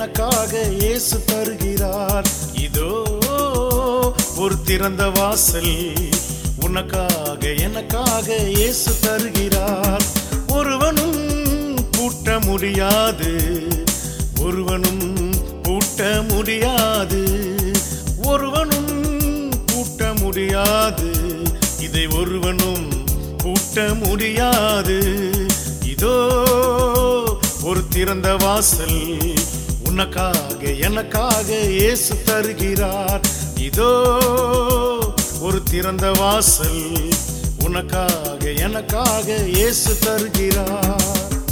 எனக்காக இயேசு தருகிறார் இதோ ஒரு திறந்த வாசல் உனக்காக எனக்காக இயேசு தருகிறார் ஒருவனும் பூட்ட முடியாது ஒருவனும் பூட்ட முடியாது ஒருவனும் பூட்ட முடியாது இதை ஒருவனும் பூட்ட முடியாது இதோ ஒரு திறந்த வாசல் உனக்காக எனக்காக இயேசு தருகிறார் இதோ ஒரு திறந்த வாசல் உனக்காக எனக்காக இயேசு தருகிறார்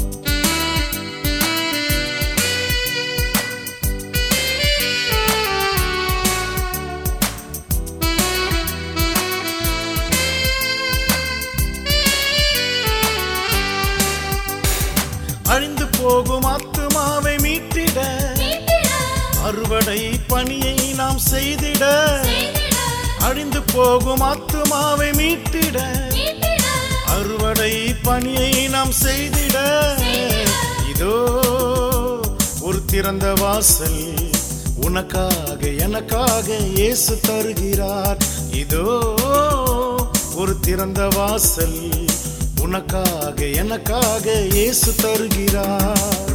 அழிந்து போகும் ஆத்துமாவை மீட்டிட அறுவடை பணியை நாம் செய்திட அழிந்து போகும் ஆத்துமாவை மீட்டிட அறுவடை பணியை நாம் செய்திட இதோ ஒரு திறந்த வாசல் உனக்காக எனக்காக இயேசு தருகிறார் இதோ ஒரு திறந்த வாசல் உனக்காக எனக்காக இயேசு தருகிறார்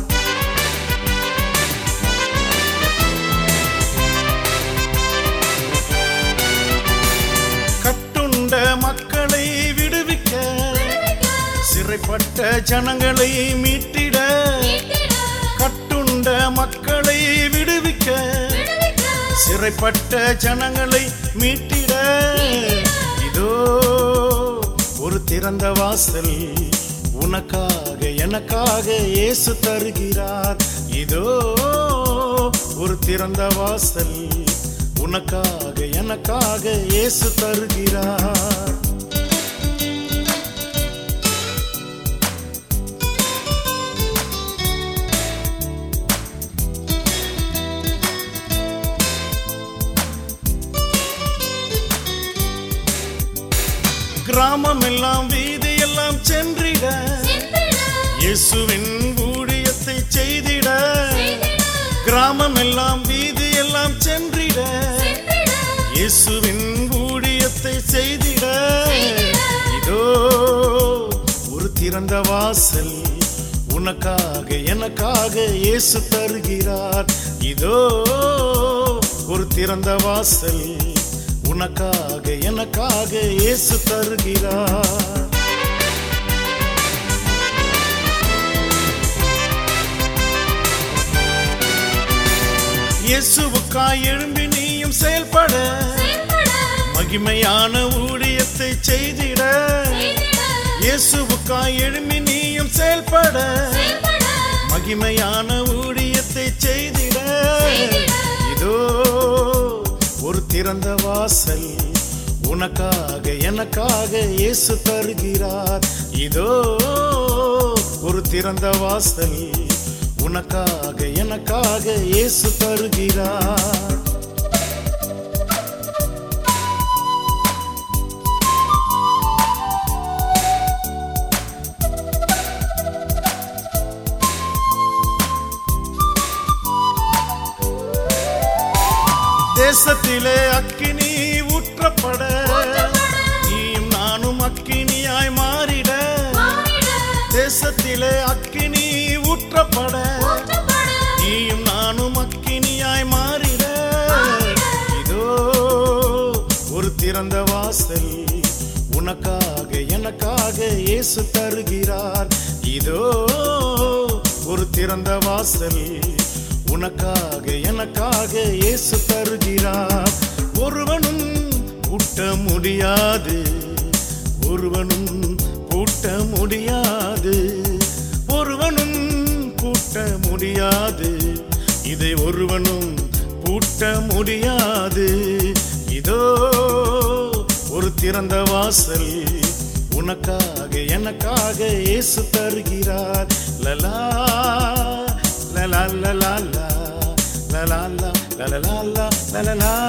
கட்டுண்ட மக்களை விடுவிக்க சிறைப்பட்ட ஜனங்களை மீட்டிட கட்டுண்ட மக்களை விடுவிக்க சிறைப்பட்ட ஜனங்களை மீட்டிட இதோ ஒரு திறந்த வாசல் உனக்காக எனக்காக இயேசு தருகிறார் இதோ ஒரு திறந்த வாசல் உனக்காக எனக்காக இயேசு தருகிறார் கிராமம் எல்லாம் வீதி எல்லாம் சென்றிட இயேசுவின் ஊழியத்தை செய்திட கிராமம் எல்லாம் வீதி எல்லாம் சென்றிட இயேசுவின் ஊழியத்தை செய்திட இதோ ஒரு திறந்த வாசல் உனக்காக எனக்காக இயேசு தருகிறார் இதோ ஒரு திறந்த வாசல் உனக்காக எனக்காக இயேசு தருகிறார் இயேசுவுக்காய் எழும்பி நீயும் செயல்பட மகிமையான ஊழியத்தை செய்திட இயேசுவுக்காய் எழும்பி நீயும் செயல்பட மகிமையான ஊழியத்தை செய்திட இதோ ஒரு திறந்த வாசல் உனக்காக எனக்காக இயேசு தருகிறார் இதோ ஒரு திறந்த வாசல் உனக்காக எனக்காக இயேசு தருகிறார் தேசத்திலே அக்கினி ஊற்றப்பட நீயும் நானும் அக்கினியாய் மாறிட தேசத்திலே அக்கினி ஊற்றப்பட நீயும் நானும் அக்கினியாய் மாறிட இதோ ஒரு திறந்த வாசல் உனக்காக எனக்காக இயேசு தருகிறார் இதோ ஒரு திறந்த வாசல் உனக்காக எனக்காக இயேசு தருகிறார் ஒருவனும் கூட்ட முடியாது ஒருவனும் கூட்ட முடியாது ஒருவனும் கூட்ட முடியாது இதை ஒருவனும் பூட்ட முடியாது இதோ ஒரு திறந்த வாசல் உனக்காக எனக்காக இயேசு தருகிறார் லலா லலா லலா லலா லலா லலா லலா லலா